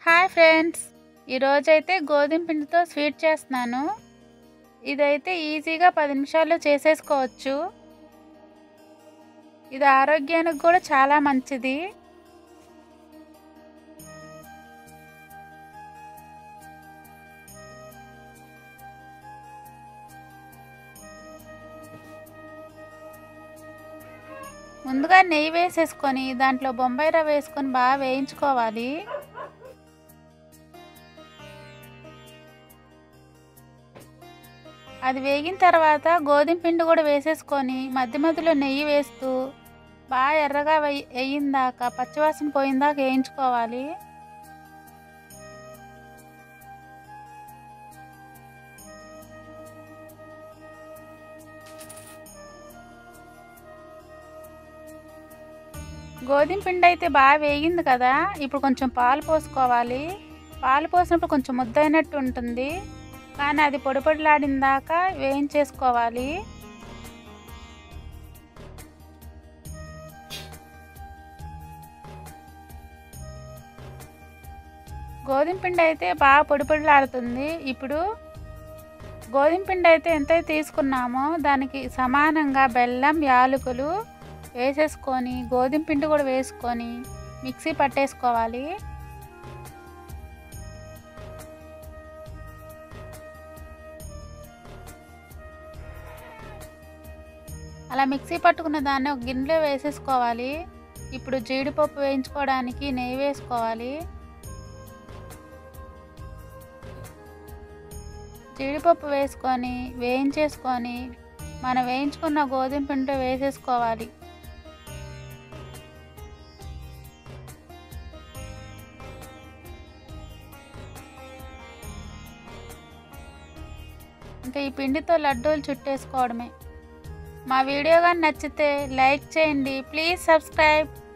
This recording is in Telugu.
హాయ్ ఫ్రెండ్స్ ఈరోజైతే గోధుమ పిండితో స్వీట్ చేస్తున్నాను ఇదైతే ఈజీగా పది నిమిషాల్లో చేసేసుకోవచ్చు ఇది ఆరోగ్యానికి కూడా చాలా మంచిది ముందుగా నెయ్యి వేసేసుకొని దాంట్లో బొంబాయి రవ్వ వేసుకొని బాగా వేయించుకోవాలి అది వేగిన తర్వాత గోధుమ పిండి కూడా వేసేసుకొని మధ్య మధ్యలో నెయ్యి వేస్తూ బాగా ఎర్రగా వేయిందాక పచ్చివాసన పోయిందాక వేయించుకోవాలి గోధుమ పిండి అయితే బాగా వేగింది కదా ఇప్పుడు కొంచెం పాలు పోసుకోవాలి పాలు పోసినప్పుడు కొంచెం ముద్దైనట్టు ఉంటుంది కానీ అది పొడి పొడిలాడిన దాకా వేయించేసుకోవాలి గోధుమ పిండి అయితే బాగా పొడి పొడిలాడుతుంది ఇప్పుడు గోధుమ పిండి అయితే ఎంత తీసుకున్నామో దానికి సమానంగా బెల్లం యాలకులు వేసేసుకొని గోధుమ పిండి కూడా వేసుకొని మిక్సీ పట్టేసుకోవాలి అలా మిక్సీ పట్టుకున్న దాన్ని ఒక గిన్నెలో వేసేసుకోవాలి ఇప్పుడు జీడిపప్పు వేయించుకోవడానికి నెయ్యి వేసుకోవాలి జీడిపప్పు వేసుకొని వేయించేసుకొని మనం వేయించుకున్న గోధుమ పిండి వేసేసుకోవాలి ఇంకా ఈ పిండితో లడ్డూలు చుట్టేసుకోవడమే మా వీడియో కానీ నచ్చితే లైక్ చేయండి ప్లీజ్ సబ్స్క్రైబ్